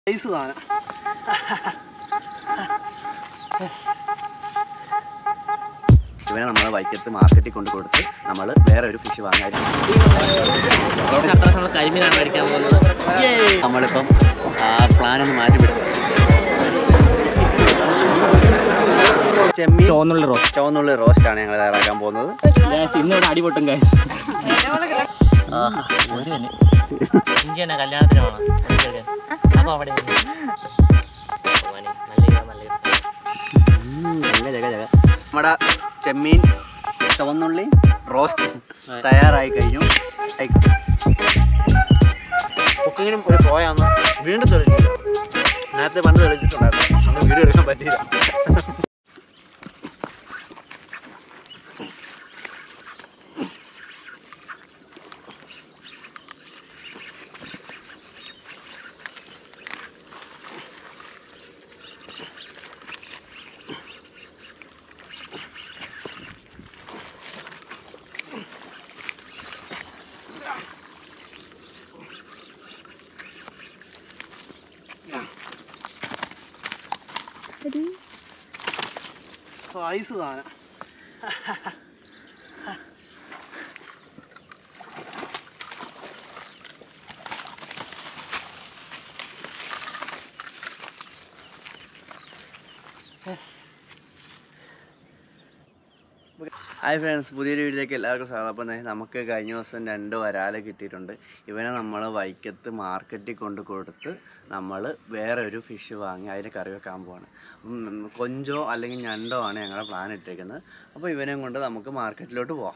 Ice സാധനം ഇവനെ നമ്മൾ വൈക്കത്ത് മാർക്കറ്റിൽ കൊണ്ട് കൊടുത്ത് നമ്മൾ വേറെ ഒരു ഫിഷ് വാങ്ങാതിരിക്കും നമ്മൾ കരിമീനാണ് മേടിക്കാൻ പോകുന്നത് നമ്മളിപ്പം പ്ലാൻ ഒന്ന് മാറ്റി വിടും ചെമ്മീൻ ചോന്നുള്ള റോസ് ചുവന്നുള്ള റോസ്റ്റ് ആണ് ഞങ്ങൾ തയ്യാറാക്കാൻ പോകുന്നത് ഇന്നിവിടെ അടി പൊട്ടും കാശ് ഇഞ്ചി തന്നെ കല്യാണത്തിന് വേണം അപ്പൊ അവിടെ നല്ല ജഗ ജഗ ജഗ നമ്മുടെ ചെമ്മീൻ ചുവന്നുള്ളി റോസ്റ്റ് തയ്യാറായി കഴിഞ്ഞു കുക്കിങ്ങിനും ഒരു പോയാന്ന് വീണ്ടും തെളിച്ചില്ല നേരത്തെ പണ്ട് തെളിച്ചിട്ടുണ്ടായിരുന്നു അന്ന് വീഡിയോ എടുക്കാൻ പറ്റിയില്ല സൈസ് സാധനം ഹായ് ഫ്രണ്ട്സ് പുതിയൊരു വീഡിയോയിലേക്ക് എല്ലാവർക്കും സ്വാഗതം അപ്പം ദേ നമുക്ക് കഴിഞ്ഞ ദിവസം രണ്ട് വരാല കിട്ടിയിട്ടുണ്ട് ഇവനെ നമ്മൾ വൈക്കത്ത് മാർക്കറ്റിൽ കൊണ്ട് കൊടുത്ത് നമ്മൾ വേറെ ഒരു ഫിഷ് വാങ്ങി അതിന് കറി വെക്കാൻ പോവാണ് ഉം, കൊഞ്ചോ അല്ലെങ്കിൽ ഞണ്ടോ ആണ് ഞങ്ങളുടെ പ്ലാൻ ഇട്ടേക്കുന്നത് അപ്പോൾ ഇവനെയും കൊണ്ട് നമുക്ക് മാർക്കറ്റിലോട്ട് പോവാം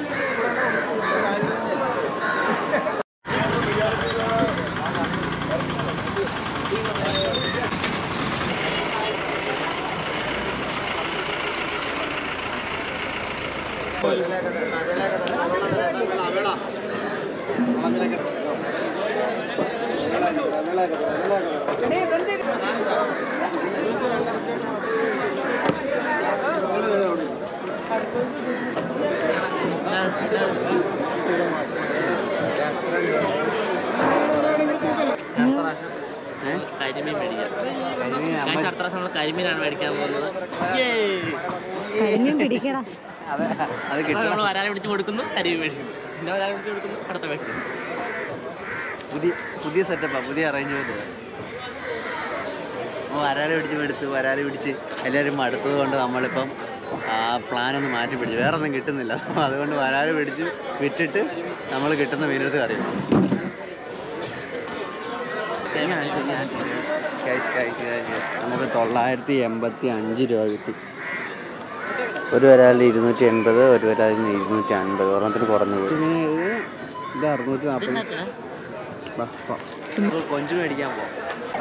കരിമീൻ മേടിക്കാം കാശ് അടുത്ത പ്രാവശ്യം നമ്മൾ കരിമീനാണ് മേടിക്കാൻ പോകുന്നത് കരിമീൻ പിടിക്കണം അത് അത് കിട്ടും നമ്മൾ വരാനെ പിടിച്ച് കൊടുക്കുന്നു കരിമീൻ മേടിക്കുന്നു പിന്നെ വരാനെ പിടിച്ച് കൊടുക്കുന്നു അടുത്ത മേടിക്കുന്നു പുതിയ പുതിയ സെറ്റപ്പാ പുതിയ അറേഞ്ച്മെന്റ് വരാലെ പിടിച്ച് എടുത്ത് വരാലെ പിടിച്ച് എല്ലാവരും മടുത്തത് കൊണ്ട് നമ്മളിപ്പം ആ പ്ലാൻ ഒന്ന് മാറ്റി പിടിച്ചു വേറെ ഒന്നും കിട്ടുന്നില്ല അതുകൊണ്ട് വരാലെ പിടിച്ച് വിറ്റിട്ട് നമ്മൾ കിട്ടുന്ന മീനെടുത്ത് കറി വെക്കും. Guys, guys, guys, guys. നമുക്ക് തൊള്ളായിരത്തി എൺപത്തി അഞ്ച് രൂപ കിട്ടി ഒരു വരാലിന് ഇരുന്നൂറ്റി എൺപത് ഒരു വരാലിന് ഇരുന്നൂറ്റി അൻപത് ഒരെണ്ണത്തിന് കുറഞ്ഞത് ഇത് അറുന്നൂറ്റി നാൽപ്പത് കൊഞ്ചു മേടിക്കാൻ പോ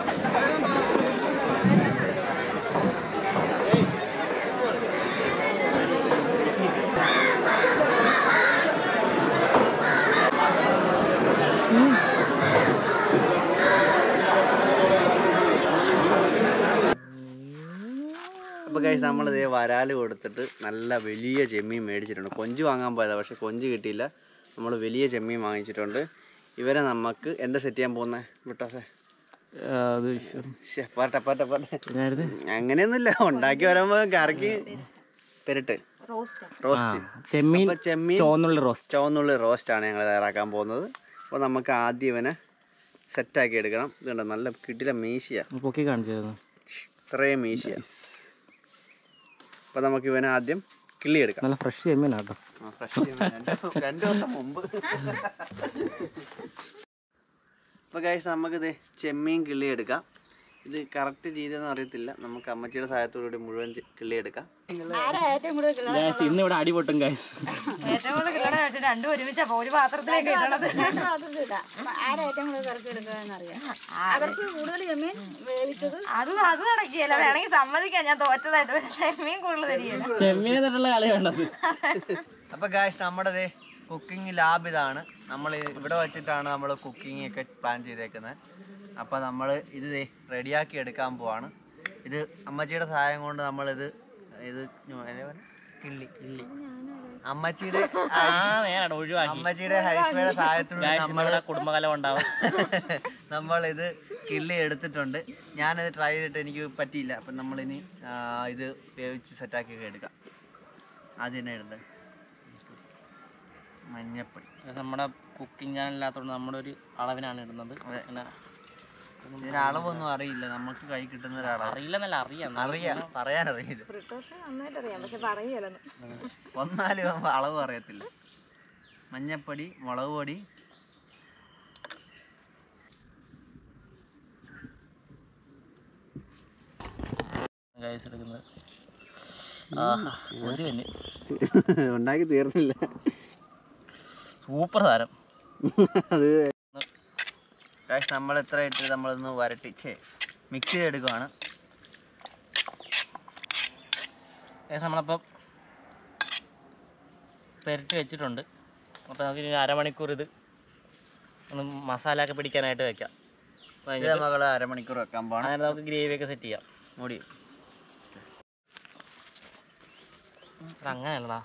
അപ്പോൾ കഴിച്ച് നമ്മൾ ഇതേ വരാല് കൊടുത്തിട്ട് നല്ല വലിയ ചെമ്മീൻ മേടിച്ചിട്ടുണ്ട് കൊഞ്ച് വാങ്ങാൻ പോയതാണ് പക്ഷെ കൊഞ്ച് കിട്ടിയില്ല നമ്മൾ വലിയ ചെമ്മീൻ വാങ്ങിച്ചിട്ടുണ്ട് ഇവരെ നമുക്ക് എന്താ സെറ്റ് ചെയ്യാൻ പോകുന്നത് വിട്ടാസേ അത് ശ്ശെ, പോരട്ടെ പോരട്ടെ പോരട്ടെ ഇതായിരുന്നു അങ്ങനെയൊന്നുമില്ല ഉണ്ടാക്കി വരുമ്പോ കറക്കി പെരട്ട് റോസ്റ്റ് ചെമ്മീൻ അപ്പൊ ചെമ്മീൻ ചോന്നുള്ള റോസ്റ്റ് ചുവന്നുള്ളി റോസ്റ്റ് ആണ് ഞങ്ങൾ തയ്യാറാക്കാൻ പോകുന്നത് അപ്പോൾ നമുക്ക് ആദ്യം ഇവനെ സെറ്റാക്കി എടുക്കണം ഇതുണ്ട് നല്ല കിട്ടില മീശിയ പൊക്കി കാണിച്ചായിരുന്നു ഇത്രയും മീശിയ അപ്പോൾ നമുക്ക് ഇവനെ ആദ്യം കിള്ളി എടുക്കാം നല്ല ഫ്രഷ് ചെമ്മീനാട്ടോ ആ, fresh ചെമ്മീൻ. രണ്ട് ദിവസം- രണ്ട് ദിവസം മുമ്പ് അപ്പോൾ ഗൈസ് നമുക്കിത് ചെമ്മീൻ കിള്ളി എടുക്കാം ഇത് കറക്റ്റ് രീതിയൊന്നും അറിയത്തില്ല നമുക്ക് അമ്മച്ചിയുടെ സഹായത്തോടുകൂടി മുഴുവൻ ചെ- കിള്ളി എടുക്കാം ഇന്ന് ഇവിടെ അടി പൊട്ടും കാശ് ഏറ്റവും കൂടുതൽ കിട്ടണ പക്ഷെ രണ്ടും ഒരുമിച്ചപ്പോ ഒരു പാത്രത്തിലേക്ക് ഇടണത് അവർക്ക് കൂടുതൽ ചെമ്മീൻ വേവിച്ചത് അത് അത് നടക്കിയല്ല വേണമെങ്കിൽ സമ്മതിക്കാം ഞാൻ തോറ്റതായിട്ട് പക്ഷെ ചെമ്മീൻ കൂടുതൽ തരികയില്ല ചെമ്മീനെ തൊട്ടുള്ള കളി വേണ്ടത് അപ്പോൾ ഗായ്സ് നമ്മുടെ കുക്കിംഗ് ലാബ് ഇതാണ് നമ്മൾ ഇവിടെ വെച്ചിട്ടാണ് നമ്മൾ കുക്കിംഗ് ഒക്കെ പ്ലാൻ ചെയ്തേക്കുന്നത് അപ്പോൾ നമ്മൾ ഇത് ദേ റെഡിയാക്കി എടുക്കാൻ പോവാണ് ഇത് അമ്മച്ചിയുടെ സഹായം കൊണ്ട് നമ്മളിത് ഇത് ഞോ- എന്നാ പറഞ്ഞെ? കിള്ളി കിള്ളി അമ്മച്ചിയുടെ ആ നേരാണ് ഒഴിവാക്കി അമ്മച്ചിയുടെ ഹരിഫയുടെ സഹായത്തോടെ Guys, നമ്മൾ ഇന്നിവിടെ കുടുംബകലം ഉണ്ടാവും നമ്മളിത് കിള്ളി എടുത്തിട്ടുണ്ട് ഞാനത് ട്രൈ ചെയ്തിട്ട് എനിക്ക് പറ്റിയില്ല അപ്പം നമ്മളിനി ആ, ഇത് വേവിച്ച് സെറ്റാക്കി എടുക്കാം ആദ്യം തന്നെ ഇടണ്ടേ മഞ്ഞപ്പൊടി നമ്മുടെ കുക്കിംഗ് ചാനലില്ലാത്തതുകൊണ്ട് നമ്മുടെ ഒരു അളവിനാണ് ഇടുന്നത് അതെ. പിന്നെ ഇതിന് അളവൊന്നും അറിയില്ല നമുക്ക് കൈ കിട്ടുന്ന ഒരു അളവ് അറിയില്ലെന്നല്ല അറിയാം അറിയാം പറയാനറിയില്ല ബ്രിട്ടോഷ് നന്നായിട്ട് അറിയാം പക്ഷെ പറയുകയല്ലെന്ന് ഒന്നാലും അളവ് അറിയത്തില്ല മഞ്ഞപ്പൊടി മുളക് പൊടി ഗൈസ് എടുക്കുന്നത് ആഹാ കൊതി തന്നെ ഉണ്ടാക്കി തീർന്നില്ല സൂപ്പർ താരം അത് നമ്മൾ എത്ര ഇട്ട് നമ്മളൊന്ന് വരട്ടിച്ച് മിക്സ് ചെയ്തെടുക്കുവാണ് ഗൈസ് നമ്മളിപ്പം പെരട്ടി വെച്ചിട്ടുണ്ട് അപ്പോൾ നമുക്ക് ഇനി അരമണിക്കൂർ ഇത് ഒന്ന് മസാല ഒക്കെ പിടിക്കാനായിട്ട് വെക്കാം അപ്പോൾ ഇത് കഴിഞ്ഞിട്ട് നമ്മൾ അരമണിക്കൂർ വെക്കാൻ പോകണം അങ്ങനെ നമുക്ക് ഗ്രേവി ഒക്കെ സെറ്റ് ചെയ്യാം മൂടി അത് അങ്ങനെയല്ലടാ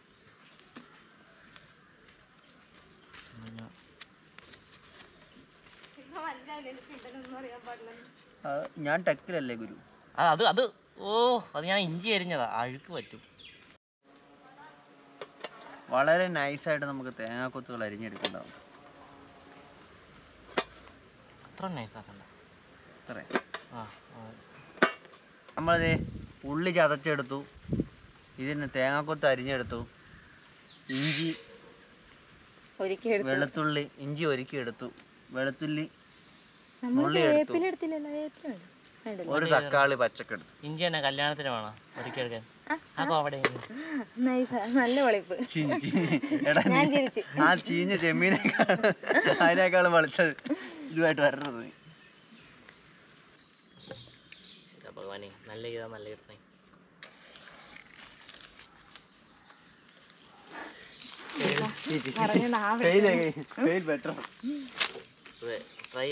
ആ, ഞാൻ ടെക്കിലല്ലേ ഗുരു അത് അത് അത് ഓ അത് ഞാൻ ഇഞ്ചി അരിഞ്ഞതാ അഴുക്ക് പറ്റും വളരെ നൈസായിട്ട് നമുക്ക് തേങ്ങാക്കൊത്തുകൾ അരിഞ്ഞെടുക്കേണ്ടതാണ് അത്ര നൈസാക്കണ്ട അത്രേ ആ ആ. നമ്മളിത് ഉള്ളി ചതച്ചെടുത്തു ഇതിന് തേങ്ങാക്കൊത്ത് അരിഞ്ഞെടുത്തു ഇഞ്ചി ഒരിക്കൽ എടുത്തു വെളുത്തുള്ളി ഇഞ്ചി ഒരുക്കി എടുത്തു വെളുത്തുള്ളി നമ്മൾ ഉള്ളി എടുത്തു വേപ്പിലെടുത്തില്ലല്ലോ വേപ്പിലുണ്ട് വേണ്ടല്ലോ ഒരു തക്കാളി പച്ചക്കെടുത്തു ഇഞ്ചി തന്നെ കല്യാണത്തിന് വേണം ഒരിക്കൽ എടുക്കാൻ ആ അവിടെ നൈസ് നല്ല വെളിപ്പ് ചീഞ്ചി എടാ ഞാൻ നീ ചിരിച്ചു ആ ചീഞ്ഞ ചെമ്മീനേക്കാൾ അതിനേക്കാളും വളിച്ചത് ഇതുമായിട്ട് വരണത് നീ ഭഗവാനെ നല്ല ഇതാ നല്ല കിട്ടണേ പറഞ്ഞു നാവ് fail better try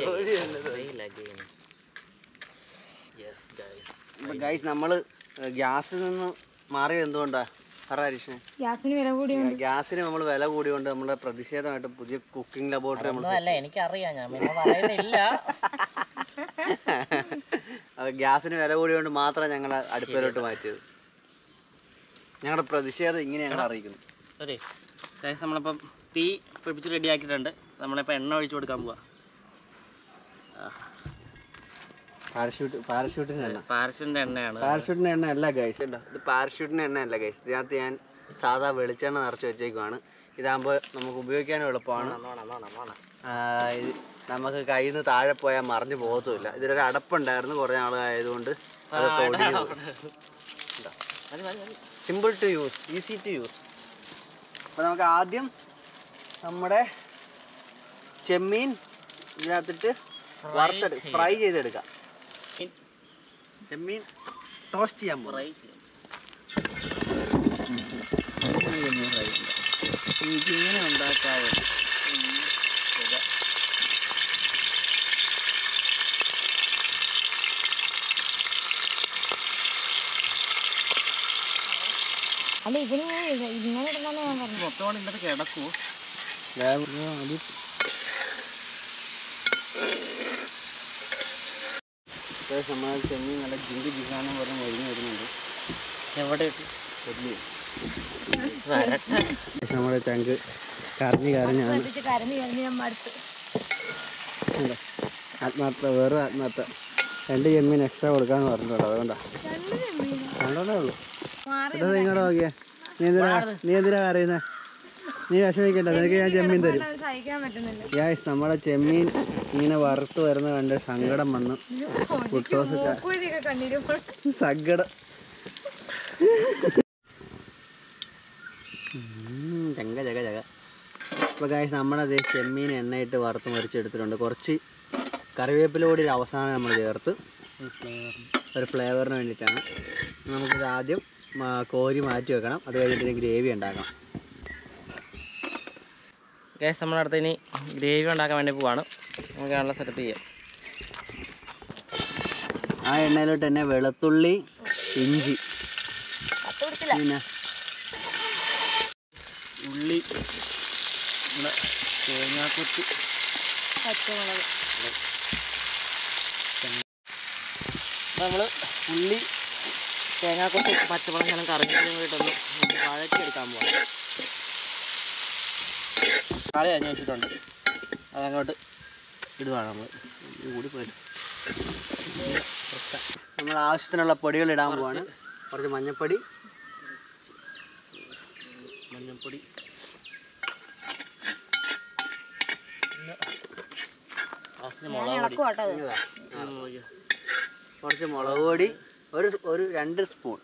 yes guys guys നമ്മള് ഗ്യാസിൽ നിന്ന് മാറിയത് എന്തുകൊണ്ടാ പറ ഹരീഷ് ഗ്യാസിന് വില കൂടി ഗ്യാസിന് നമ്മൾ വില കൂടിയോണ്ട് നമ്മുടെ പ്രതിഷേധമായിട്ട് പുതിയ കുക്കിംഗ് ലബോറട്ടറി നമ്മൾ അല്ല എനിക്കറിയാം ഞാൻ പിന്നെ പറയുന്നില്ല ഗ്യാസിന് വില കൂടിയോണ്ട് മാത്രം ഞങ്ങൾ അടുപ്പിലോട്ട് മാറ്റിയത് ഞങ്ങളുടെ പ്രതിഷേധം ഇങ്ങനെ ഞങ്ങൾ അറിയിക്കുന്നു ശരി ഗൈസ് നമ്മളിപ്പം തീ പിടിപ്പിച്ച് റെഡി ആക്കിയിട്ടുണ്ട് നമ്മളിപ്പോൾ എണ്ണ ഒഴിച്ചു കൊടുക്കാൻ പോവാ പാരഷൂട്ട് പാരഷൂട്ടിന് എണ്ണ പാരസിൻ്റെ എണ്ണയാണ് പാരഷൂട്ടിന് എണ്ണ അല്ല ഗൈസ് ഇത് പാരഷൂട്ടിന് എണ്ണ അല്ല ഗൈസ് ഇതിനകത്ത് ഞാൻ സാധാ വെളിച്ചെണ്ണ നിറച്ച് വെച്ചേക്കുവാണ് ഇതാകുമ്പോൾ നമുക്ക് ഉപയോഗിക്കാനും എളുപ്പമാണ് നോണം നോണം നോണം ആ, ഇത് നമുക്ക് കയ്യിൽ നിന്ന് താഴെ പോയാൽ മറിഞ്ഞു പോകത്തുമില്ല ഇതിലൊരു അടപ്പുണ്ടായിരുന്നു കുറേ നാളായതുകൊണ്ട് അത് തൊടിഞ്ഞു മതി മതി മതി simple to use easy to use അപ്പോൾ നമുക്ക് ആദ്യം നമ്മുടെ ചെമ്മീൻ ഇതിനകത്തിട്ട് വറുത്തെടു ഫ്രൈ ചെയ്തെടുക്കാം ചെമ്മീൻ ടോസ്റ്റ് ചെയ്യാൻ പോകും ഫ്രൈ ചെയ്യാം ഇങ്ങനെ ഉണ്ടാക്കാതെ അല്ല ഇതിന് ഇത് ഇങ്ങനെ ഇടുന്നാണ് ഞാൻ പറഞ്ഞത് മൊത്തം ഇന്നത്തെ കിടക്കുമോ നമ്മൾ ചെമ്മീൻ നല്ല ജിങ്ക് ജിഗാന്ന് പറഞ്ഞ് മരുന്ന് വരുന്നുണ്ട് എവിടെ ഇട്ടു വലിയ വരട്ടെ നമ്മുടെ ചങ്ക് കറിഞ്ഞ് കറിഞ്ഞാണ് ശ്രദ്ധിച്ച് കരഞ്ഞ് കരഞ്ഞ് ഞാൻ മടുത്ത് അല്ലേ? ആത്മാർത്ഥ വേറെ ആത്മാർത്ഥ രണ്ട് ചെമ്മീൻ എക്സ്ട്രാ കൊടുക്കാന്ന് പറഞ്ഞിട്ടുണ്ടോ അതുകൊണ്ടാ രണ്ടെണ്ണേ ഉള്ളൂ മാറി എടാ നിങ്ങളുടെ നോക്കിയേ നീ എന്തിനാ നീ എന്തിനാ അറിയുന്നേ നീ വിഷമിക്കണ്ട നിനക്ക് ഞാൻ ചെമ്മീൻ തരും അത് സഹിക്കാൻ പറ്റുന്നില്ല ഗ്യാസ് നമ്മുടെ ചെമ്മീൻ ഇങ്ങനെ വറുത്ത് വരുന്ന കണ്ട് സങ്കടം വന്നു കുട്ടോസ് ക- മൂക്കുവഴിയൊക്കെ കണ്ണീരുമ്പോൾ സങ്കടം ഉം, ചങ്ക ചക ചക അപ്പോൾ ഗായ്സ് നമ്മളത് ചെമ്മീൻ എണ്ണയിട്ട് വറുത്ത് മരിച്ചെടുത്തിട്ടുണ്ട് കുറച്ച് കറിവേപ്പില കൂടി ഒരു അവസാനം നമ്മൾ ചേർത്ത് ഒരു ഫ്ലേവറിന് വേണ്ടിയിട്ടാണ് നമുക്കിത് ആദ്യം ആ, കോരി മാറ്റി വെക്കണം അത് കഴിഞ്ഞിട്ട് ഗ്രേവി ഉണ്ടാക്കണം ഗ്യാസ് നമ്മളടുത്ത് ഇനി ഗ്രേവി ഉണ്ടാക്കാൻ വേണ്ടി പോവാണ് നമുക്ക് നല്ല സെറ്റപ്പ് ചെയ്യാം ആ എണ്ണയിലോട്ട് തന്നെ വെളുത്തുള്ളി ഇഞ്ചി പത്ത് പിടിച്ചില്ല പിന്നെ ഉള്ളി പിന്നെ തേങ്ങാക്കൊത്ത് പച്ചമുളക് നമ്മൾ ഉള്ളി തേങ്ങാക്കൊത്ത് പച്ചമുളക് ഞാൻ കറിഞ്ഞതിന് വേണ്ടിയിട്ടൊന്ന് വഴറ്റി എടുക്കാൻ പോകാം കളി അരിഞ്ഞ് വെച്ചിട്ടുണ്ട് അതങ്ങോട്ട് ഇടുവാണ് നമ്മൾ ഇത് കൂടി പോയി നമ്മൾ ആവശ്യത്തിനുള്ള പൊടികൾ ഇടാൻ പോവാണ് കുറച്ച് മഞ്ഞപ്പൊടി മഞ്ഞൾപ്പൊടി പിന്നെ ആവശ്യത്തിന് മുളക് പൊടി ഇളക്കുവാട്ടോ അത്. ഇതാ. ഉം, നോക്കിയോ. കുറച്ച് മുളക് പൊടി ഒരു ഒരു രണ്ട് സ്പൂൺ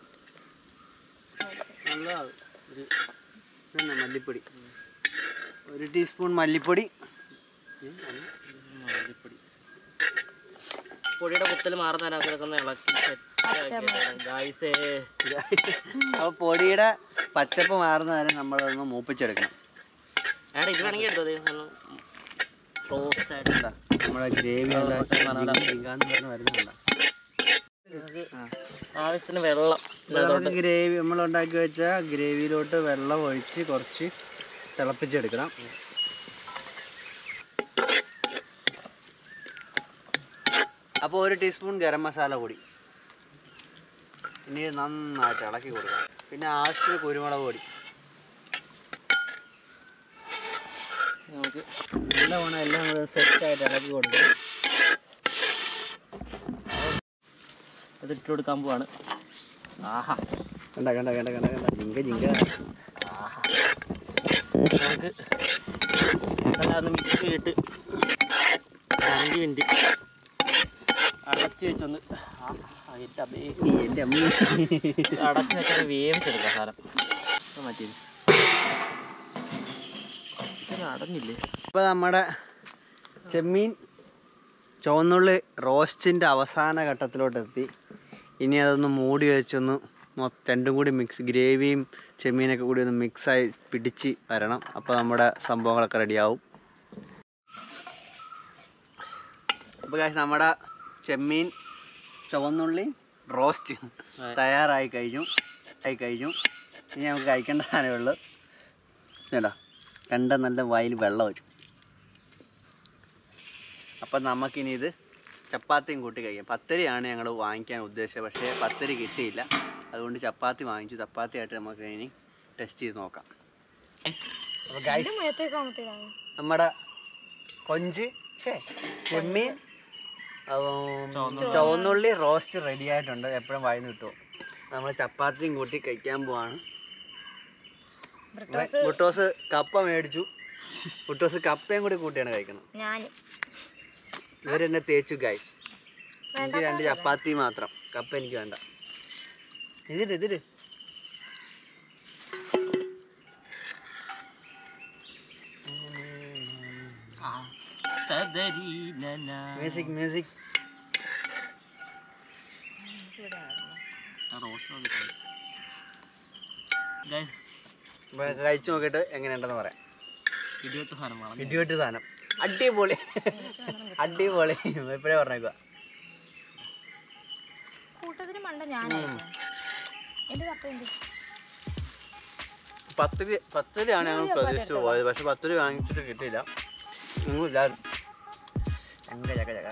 നല്ല ഒരു പിന്നെ മല്ലിപ്പൊടി ഒരു ടീസ്പൂൺ മല്ലിപ്പൊടി മല്ലിപ്പൊടി പൊടിയുടെ കുത്തൽ മാറുന്ന അതിനകത്തൊക്കെ ഒന്ന് ഇളക്കി സെറ്റ് ഗായ്സേ അപ്പോൾ പൊടിയുടെ പച്ചപ്പ് മാറുന്ന വരെ നമ്മളതൊന്ന് മൂപ്പിച്ചെടുക്കണം ഏടാ ഇത് വേണമെങ്കിൽ എടുത്തോ റോസ്റ്റ് ആയിട്ട് എന്താ നമ്മുടെ ഗ്രേവി വരുന്നുണ്ട് നമുക്ക് ആവശ്യത്തിന് വെള്ളം നമുക്ക് ഗ്രേവി നമ്മൾ ഉണ്ടാക്കി വെച്ച ഗ്രേവിയിലോട്ട് വെള്ളം ഒഴിച്ച് കുറച്ച് തിളപ്പിച്ചെടുക്കണം അപ്പോൾ ഒരു ടീസ്പൂൺ ഗരം മസാല പൊടി ഇനി ഇത് നന്നായിട്ട് ഇളക്കി കൊടുക്കണം പിന്നെ ആവശ്യത്തിന് കുരുമുളക് പൊടി നമുക്ക് നല്ലവണ്ണം എല്ലാം കൂടെ സെറ്റായിട്ട് ഇളക്കി കൊടുക്കണം ഇത് ഇട്ട് കൊടുക്കാൻ പോവാണ് ആഹാ കണ്ട കണ്ട കണ്ട കണ്ട കണ്ട ജിങ്ക ജിങ്ക നമുക്ക് എല്ലാം ഒന്ന് മിക്സ് ചെയ്തിട്ട് അഞ്ച് മിനിറ്റ് അടച്ച് വെച്ചൊന്ന് ആ, അതിൻ്റെ അമ്മേ. എൻ്റെ അമ്മ അടച്ച് വെച്ചൊന്ന് വേവിച്ചെടുക്കാം സാധനം ഇത് മാറ്റിയത് ഇതൊന്നും അടഞ്ഞില്ലേ ഇപ്പോൾ നമ്മുടെ ചെമ്മീൻ ചുവന്നുള്ളി റോസ്റ്റിൻ്റെ അവസാന ഘട്ടത്തിലോട്ട് എത്തി ഇനി അതൊന്ന് മൂടി വെച്ചൊന്ന് മൊത്തം രണ്ടും കൂടി മിക്സ് ഗ്രേവിയും ചെമ്മീനൊക്കെ കൂടി ഒന്ന് മിക്സായി പിടിച്ച് വരണം അപ്പോൾ നമ്മുടെ സംഭവങ്ങളൊക്കെ റെഡിയാവും അപ്പോൾ കാശ് നമ്മുടെ ചെമ്മീൻ ചുവന്നുള്ളി റോസ്റ്റ് തയ്യാറായി കഴിഞ്ഞു ആയി കഴിഞ്ഞു ഇനി നമുക്ക് കഴിക്കേണ്ട സാധനമേ ഉള്ളൂ കേട്ടോ കണ്ട നല്ല വായിൽ വെള്ളം വരും അപ്പം നമുക്കിനി ഇത് ചപ്പാത്തിയും കൂട്ടി കഴിക്കാം പത്തരിയാണ് ഞങ്ങൾ വാങ്ങിക്കാൻ ഉദ്ദേശിച്ചത് പക്ഷേ പത്തരി കിട്ടിയില്ല അതുകൊണ്ട് ചപ്പാത്തി വാങ്ങിച്ചു ചപ്പാത്തി ആയിട്ട് നമുക്ക് ഇനി ടെസ്റ്റ് ചെയ്ത് നോക്കാം അപ്പോൾ ഗൈസ് നമ്മുടെ കൊഞ്ച് ഛേ ചെമ്മീൻ ഉം, ചുവന്നുള്ളി റോസ്റ്റ് റെഡി ആയിട്ടുണ്ട് എപ്പോഴും വായിന്ന് കിട്ടുമോ നമ്മൾ ചപ്പാത്തിയും കൂട്ടി കഴിക്കാൻ പോവാണ് കുട്ടോസ് കപ്പ മേടിച്ചു കുട്ടോസ് കപ്പയും കൂടി കൂട്ടിയാണ് കഴിക്കണം ഞാൻ ഇവരെന്നെ തേച്ചു ഗൈസ് എനിക്ക് രണ്ട് ചപ്പാത്തി മാത്രം കപ്പ എനിക്ക് വേണ്ട ഇതിട്ട് ഇതിട്ട് മ്യൂസിക് മ്യൂസിക് ഗൈസ് കഴിച്ചു നോക്കിയിട്ട് എങ്ങനെയുണ്ടെന്ന് പറയാം ഇടിവെട്ട് സാധനം വേണം ഇടിവെട്ട് സാധനം അടിപൊളി അടിപൊളി ഇപ്പോഴേ പറഞ്ഞേക്കുക കൂട്ടത്തിന് മണ്ട ഞാനായിരുന്നു എന്റെ കപ്പ എന്ത് പത്ത് രൂപ പത്ത് രൂപയാണ് ഞങ്ങൾ പ്രതീക്ഷിച്ച് പോയത് പക്ഷെ പത്ത് രൂപ വാങ്ങിച്ചിട്ട് കിട്ടിയില്ല ഒന്നുമില്ല ചങ്ക ചക്ക ചക്ക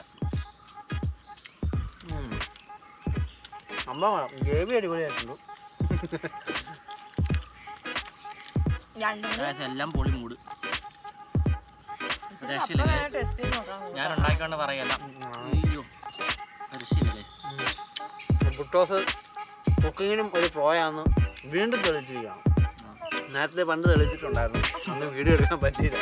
ഉം. സംഭവം ഗ്രേവി അടിപൊളിയായിട്ടുണ്ട് രണ്ടും ഗൈസ് എല്ലാം പൊളി മൂട് രക്ഷയില്ല guys. ടെസ്റ്റ് ചെയ്ത് നോക്കാം ഞാൻ ഉണ്ടാക്കിക്കൊണ്ട് പറയല്ല അയ്യോ രക്ഷയില്ല guys. ബുട്ടോസ് കുക്കിങ്ങിനും ഒരു പ്രോയാന്ന് വീണ്ടും തെളിച്ചിരിക്കുകയാണ് നേരത്തെ പണ്ട് തെളിച്ചിട്ടുണ്ടായിരുന്നു അന്ന് വീഡിയോ എടുക്കാൻ പറ്റിയില്ല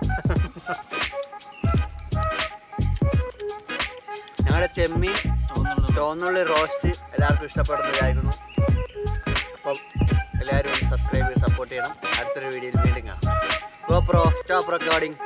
ഞങ്ങളുടെ ചെമ്മീൻ തോന്നുന്നുണ്ട് ചുവന്നുള്ളി റോസ്റ്റ് എല്ലാവർക്കും ഇഷ്ടപ്പെടുന്നതായിരുന്നു അപ്പം എല്ലാവരും സബ്സ്ക്രൈബ് ചെയ്ത് സപ്പോർട്ട് ചെയ്യണം അടുത്തൊരു വീഡിയോയിൽ വീണ്ടും കാണാം ഗോപ്രോ സ്റ്റോപ്പ് റെക്കോർഡിംഗ്